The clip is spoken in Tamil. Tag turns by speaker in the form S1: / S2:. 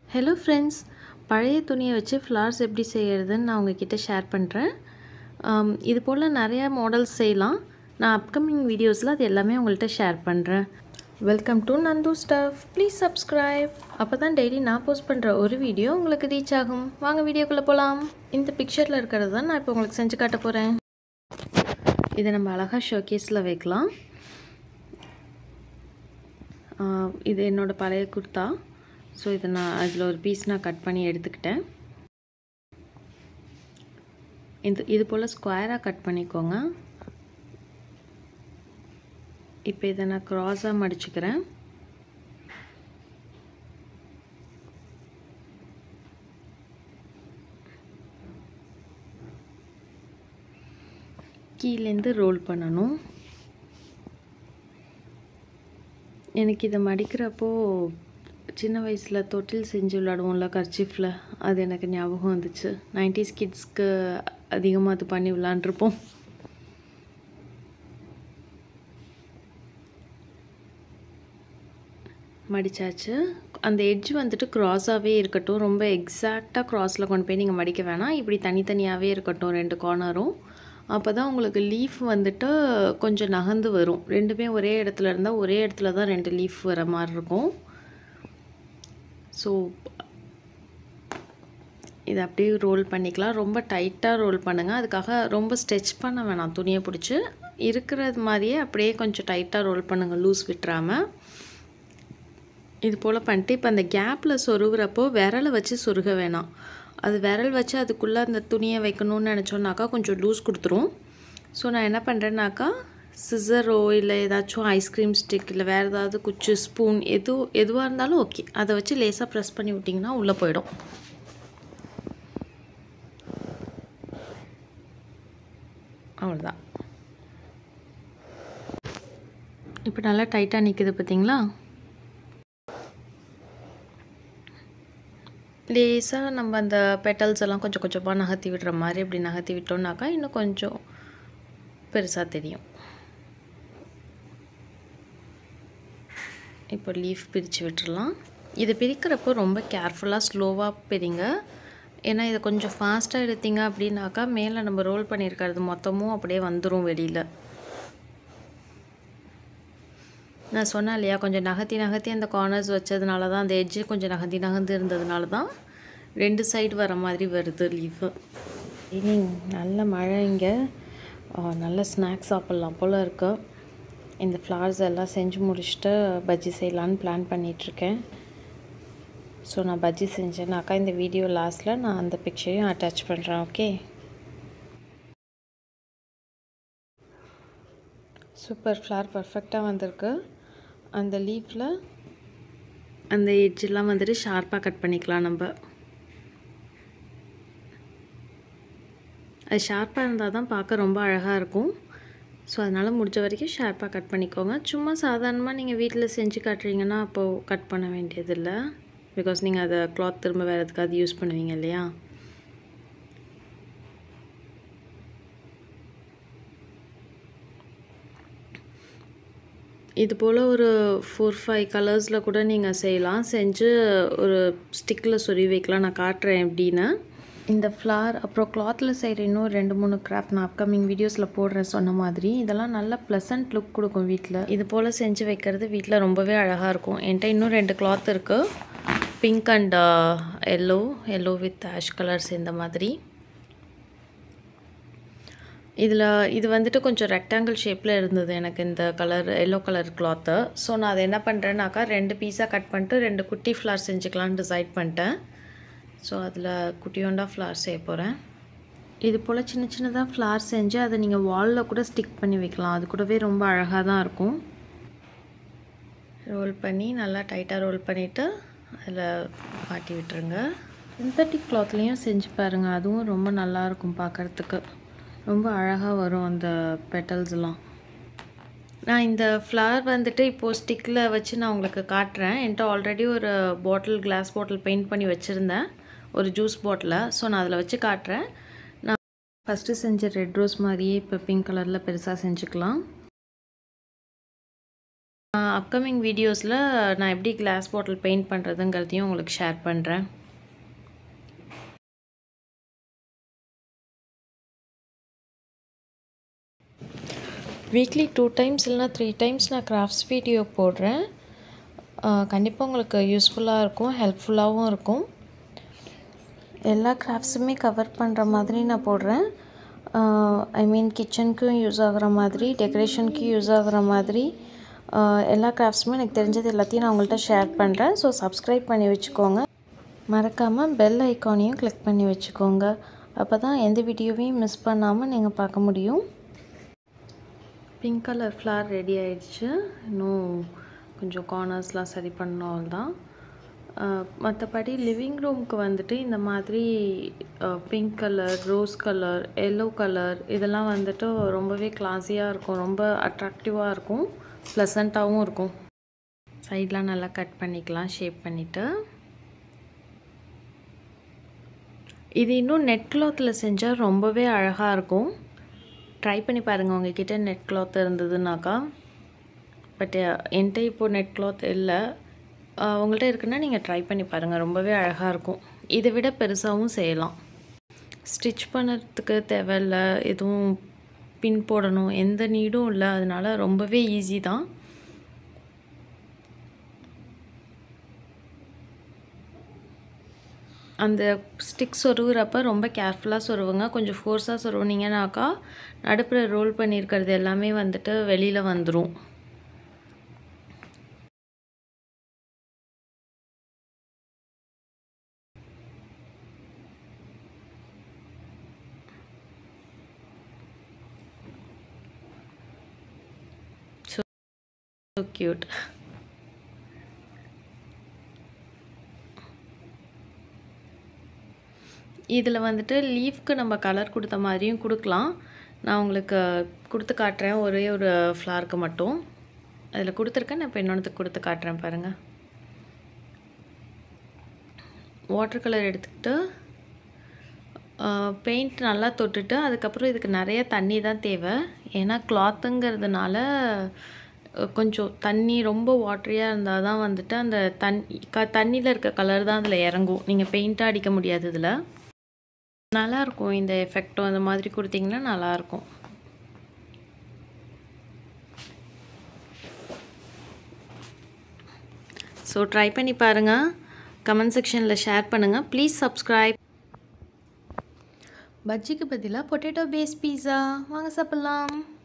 S1: ஹலோ ஃப்ரெண்ட்ஸ் பழைய துணியை வச்சு ஃப்ளார்ஸ் எப்படி செய்கிறதுன்னு நான் உங்ககிட்ட ஷேர் பண்ணுறேன் இது போல் நிறையா மாடல்ஸ் செய்யலாம் நான் அப்கமிங் வீடியோஸில் அது எல்லாமே உங்கள்கிட்ட ஷேர் பண்ணுறேன் welcome to Nandu stuff please subscribe அப்போ தான் டெய்லி நான் போஸ்ட் பண்ணுற ஒரு வீடியோ உங்களுக்கு ரீச் ஆகும் வாங்க வீடியோக்குள்ளே போகலாம் இந்த பிக்சரில் இருக்கிறது தான் நான் இப்போ உங்களுக்கு செஞ்சு காட்ட போகிறேன் இதை நம்ம அழகாக ஷோகேஸில் வைக்கலாம் ஆஹ் இது என்னோடய பழைய குர்த்தா ஸோ இதை நான் அதில் ஒரு பீஸ் நான் கட் பண்ணி எடுத்துக்கிட்டேன் இது இது போல் ஸ்கொயராக கட் பண்ணிக்கோங்க இப்போ இதை நான் க்ராஸாக மடிச்சுக்கிறேன் கீழேருந்து ரோல் பண்ணணும் எனக்கு இதை மடிக்கிறப்போ சின்ன வயசில் தொட்டில் செஞ்சு விளாடுவோம்ல கர்ச்சிஃபில் அது எனக்கு ஞாபகம் வந்துச்சு நைன்டிஸ் கிட்ஸ்க்கு அதிகமாக அது பண்ணி விளாண்டுருப்போம் மடித்தாச்சு அந்த எட்ஜ் வந்துட்டு க்ராஸாகவே இருக்கட்டும் ரொம்ப எக்ஸாக்டாக க்ராஸில் கொண்டு போய் நீங்கள் மடிக்க வேணாம் இப்படி தனித்தனியாகவே இருக்கட்டும் ரெண்டு கார்னரும் அப்போ தான் உங்களுக்கு லீஃப் வந்துட்டு கொஞ்சம் நகர்ந்து வரும் ரெண்டுமே ஒரே இடத்துல இருந்தால் ஒரே இடத்துல தான் ரெண்டு லீஃப் வர மாதிரி இருக்கும் ஸோ இதை அப்படியே ரோல் பண்ணிக்கலாம் ரொம்ப டைட்டாக ரோல் பண்ணுங்கள் அதுக்காக ரொம்ப ஸ்ட்ரெச் பண்ண வேணாம் துணியை பிடிச்சி இருக்கிறது மாதிரியே அப்படியே கொஞ்சம் டைட்டாக ரோல் பண்ணுங்கள் லூஸ் விட்டுறாமல் இது போல் பண்ணிட்டு இப்போ அந்த கேப்பில் சொருகிறப்போ விரலை வச்சு சொருக வேணாம் அது விரல் வச்சு அதுக்குள்ளே அந்த துணியை வைக்கணும்னு நினச்சோன்னாக்கா கொஞ்சம் லூஸ் கொடுத்துரும் ஸோ நான் என்ன பண்ணுறேன்னாக்கா சிசரோ இல்லை ஏதாச்சும் ஐஸ்கிரீம் ஸ்டிக் இல்லை வேறு ஏதாவது குச்சி ஸ்பூன் எது எதுவாக இருந்தாலும் ஓகே அதை வச்சு லேசாக ப்ரெஸ் பண்ணி விட்டிங்கன்னா உள்ளே போயிடும் அவ்வளோதான் இப்போ நல்லா டைட்டாக நிற்குது பார்த்தீங்களா லேசாக நம்ம அந்த பெட்டல்ஸ் எல்லாம் கொஞ்சம் கொஞ்சமாக நகர்த்தி விடுற மாதிரி அப்படி நகர்த்தி விட்டோம்னாக்கா இன்னும் கொஞ்சம் பெருசாக தெரியும் இப்போ லீஃப் பிரித்து விட்டுறலாம் இது பிரிக்கிறப்போ ரொம்ப கேர்ஃபுல்லாக ஸ்லோவாக பிரிங்க ஏன்னா இதை கொஞ்சம் ஃபாஸ்ட்டாக எடுத்தீங்க அப்படின்னாக்கா மேலே நம்ம ரோல் பண்ணியிருக்கிறது மொத்தமும் அப்படியே வந்துடும் வெளியில் நான் சொன்னேன் இல்லையா கொஞ்சம் நகர்த்தி நகர்த்தி அந்த கார்னர்ஸ் வச்சதுனால தான் அந்த எட்ஜு கொஞ்சம் நகர்த்தி நகர்ந்து இருந்ததுனால தான் ரெண்டு சைடு வர மாதிரி வருது லீஃபு ஈவினிங் நல்ல மழை இங்கே நல்ல ஸ்நாக்ஸ் சாப்பிட்லாம் போல் இருக்கு இந்த ஃப்ளவர்ஸ் எல்லாம் செஞ்சு முடிச்சுட்டு பஜ்ஜி செய்யலான்னு பிளான் பண்ணிகிட்ருக்கேன் ஸோ நான் பஜ்ஜி செஞ்சேன்னாக்கா இந்த வீடியோ லாஸ்ட்டில் நான் அந்த பிக்சரையும் அட்டாச் பண்ணுறேன் ஓகே சூப்பர் ஃப்ளவர் பர்ஃபெக்டாக வந்திருக்கு அந்த லீஃபில் அந்த எட்ஜெல்லாம் வந்துட்டு ஷார்ப்பாக கட் பண்ணிக்கலாம் நம்ம அது ஷார்ப்பாக இருந்தால் தான் பார்க்க ரொம்ப அழகாக இருக்கும் ஸோ அதனால் முடிஞ்ச வரைக்கும் ஷார்ப்பாக கட் பண்ணிக்கோங்க சும்மா சாதாரணமாக நீங்கள் வீட்டில் செஞ்சு காட்டுறீங்கன்னா அப்போது கட் பண்ண வேண்டியதில்லை பிகாஸ் நீங்கள் அதை க்ளாத் திரும்ப வேறு எதுக்காவது யூஸ் பண்ணுவீங்க இல்லையா இது போல் ஒரு ஃபோர் ஃபைவ் கலர்ஸில் கூட நீங்கள் செய்யலாம் செஞ்சு ஒரு ஸ்டிக்கில் சொருவி வைக்கலாம் நான் காட்டுறேன் எப்படின்னு இந்த ஃப்ளார் அப்புறம் கிளாத்தில் செய்கிற இன்னும் ரெண்டு மூணு கிராஃப்ட் நான் அப்கமிங் வீடியோஸில் போடுறேன் சொன்ன மாதிரி இதெல்லாம் நல்ல ப்ளசன்ட் லுக் கொடுக்கும் வீட்டில் இது போல் செஞ்சு வைக்கிறது வீட்டில் ரொம்பவே அழகாக இருக்கும் என்கிட்ட இன்னும் ரெண்டு கிளாத் இருக்குது pink and yellow yellow with ash colours இந்த மாதிரி இதில் இது வந்துட்டு கொஞ்சம் ரெக்டாங்கிள் ஷேப்பில் இருந்தது எனக்கு இந்த colour yellow colour cloth so நான் அதை என்ன பண்ணுறேன்னாக்கா ரெண்டு பீஸாக கட் பண்ணிட்டு ரெண்டு குட்டி ஃப்ளார் செஞ்சுக்கலான்னு டிசைட் பண்ணிட்டேன் ஸோ அதில் குட்டியோண்டா ஃப்ளார் செய்ய போகிறேன் இது போல் சின்ன சின்னதாக ஃப்ளார் செஞ்சு அதை நீங்கள் வாலில் கூட ஸ்டிக் பண்ணி வைக்கலாம் அது கூடவே ரொம்ப அழகாக தான் இருக்கும் ரோல் பண்ணி நல்லா டைட்டாக ரோல் பண்ணிவிட்டு அதில் மாட்டி விட்டுருங்க சிந்தட்டிக் கிளாத்லேயும் செஞ்சு பாருங்கள் அதுவும் ரொம்ப நல்லாயிருக்கும் பார்க்குறதுக்கு ரொம்ப அழகாக வரும் அந்த பெட்டல்ஸ்லாம் நான் இந்த ஃப்ளவர் வந்துட்டு இப்போது ஸ்டிக்கில் வச்சு நான் உங்களுக்கு காட்டுறேன் என்கிட்ட ஆல்ரெடி ஒரு பாட்டில் கிளாஸ் பாட்டில் பெயிண்ட் பண்ணி வச்சுருந்தேன் ஒரு ஜூஸ் பாட்டிலை ஸோ நான் அதில் வச்சு காட்டுறேன் நான் ஃபஸ்ட்டு செஞ்ச ரெட் ரோஸ் மாதிரியே இப்போ பிங்க் கலரில் பெருசாக செஞ்சுக்கலாம் அப்கமிங் வீடியோஸில் நான் எப்படி கிளாஸ் பாட்டில் பெயிண்ட் பண்ணுறதுங்கிறதையும் உங்களுக்கு ஷேர் பண்ணுறேன் வீக்லி டூ டைம்ஸ் இல்லைனா த்ரீ டைம்ஸ் நான் கிராஃப்ட்ஸ் வீடியோ போடுறேன் கண்டிப்பாக உங்களுக்கு யூஸ்ஃபுல்லாக இருக்கும் ஹெல்ப்ஃபுல்லாகவும் இருக்கும் எல்லா கிராஃப்ட்ஸுமே கவர் பண்ணுற மாதிரி நான் போடுறேன் ஐ மீன் கிச்சனுக்கும் யூஸ் ஆகிற மாதிரி டெக்கரேஷனுக்கும் யூஸ் ஆகிற மாதிரி எல்லா கிராஃப்ட்ஸுமே எனக்கு தெரிஞ்சது எல்லாத்தையும் நான் உங்கள்கிட்ட ஷேர் பண்ணுறேன் ஸோ சப்ஸ்கிரைப் பண்ணி வச்சுக்கோங்க மறக்காமல் பெல் ஐக்கானையும் கிளிக் பண்ணி வச்சுக்கோங்க அப்போ தான் எந்த வீடியோவையும் மிஸ் பண்ணாமல் நீங்கள் பார்க்க முடியும் பிங்க் கலர் ஃப்ளார் ரெடி ஆயிடுச்சு இன்னும் கொஞ்சம் கார்னர்ஸ்லாம் சரி பண்ணோம் தான் மற்றபடி லிவிங் ரூமுக்கு வந்துட்டு இந்த மாதிரி pink colour rose colour yellow colour இதெல்லாம் வந்துட்டு ரொம்பவே கிளாஸியாக இருக்கும் ரொம்ப அட்ராக்டிவாக இருக்கும் ப்ளசண்ட்டாகவும் இருக்கும் சைட்லாம் நல்லா கட் பண்ணிக்கலாம் ஷேப் பண்ணிவிட்டு இது இன்னும் நெட் கிளாத்தில் செஞ்சால் ரொம்பவே அழகாக இருக்கும் ட்ரை பண்ணி பாருங்கள் உங்ககிட்ட நெட் கிளாத் இருந்ததுனாக்கா பட் என்கிட்ட இப்போது நெட் கிளாத் இல்லை உங்கள்கிட்ட இருக்குன்னா நீங்கள் ட்ரை பண்ணி பாருங்கள் ரொம்பவே அழகாக இருக்கும் இதை விட பெருசாகவும் செய்யலாம் ஸ்டிச் பண்ணுறதுக்கு தேவையில்ல எதுவும் பின் போடணும் எந்த நீடும் இல்லை அதனால் ரொம்பவே ஈஸி தான் அந்த ஸ்டிக் சொருகிறப்ப ரொம்ப கேர்ஃபுல்லாக சொருவுங்க கொஞ்சம் ஃபோர்ஸாக சொருவுனீங்கனாக்கா நடுப்புற ரோல் பண்ணியிருக்கிறது எல்லாமே வந்துட்டு வெளியில் வந்துடும் ஸோ க்யூட் இதில் வந்துட்டு லீஃப்க்கு நம்ம கலர் கொடுத்த மாதிரியும் கொடுக்கலாம் நான் உங்களுக்கு கொடுத்து காட்டுறேன் ஒரே ஒரு ஃப்ளாருக்கு மட்டும் அதில் கொடுத்துருக்கேன் நான் இப்போ இன்னொன்றுத்துக்கு கொடுத்து காட்டுறேன் பாருங்கள் வாட்டர் கலர் எடுத்துக்கிட்டு பெயிண்ட் நல்லா தொட்டுட்டு அதுக்கப்புறம் இதுக்கு நிறைய தண்ணி தான் தேவை ஏன்னா கிளாத்துங்கிறதுனால கொஞ்சம் தண்ணி ரொம்ப வாட்டரியாக இருந்தால் தான் வந்துட்டு அந்த தண் க தண்ணியில் இருக்க கலர் தான் அதில் இறங்கும் நீங்கள் பெயிண்ட்டாக அடிக்க முடியாது இதில் நல்லாயிருக்கும் இந்த எஃபெக்டும் அந்த மாதிரி கொடுத்தீங்கன்னா நல்லாயிருக்கும் ஸோ ட்ரை பண்ணி பாருங்கள் கமெண்ட் செக்ஷனில் ஷேர் பண்ணுங்கள் ப்ளீஸ் சப்ஸ்கிரைப் பஜ்ஜிக்கு பதிலாக பொட்டேட்டோ பேஸ் பீஸா வாங்க சாப்பிட்லாம்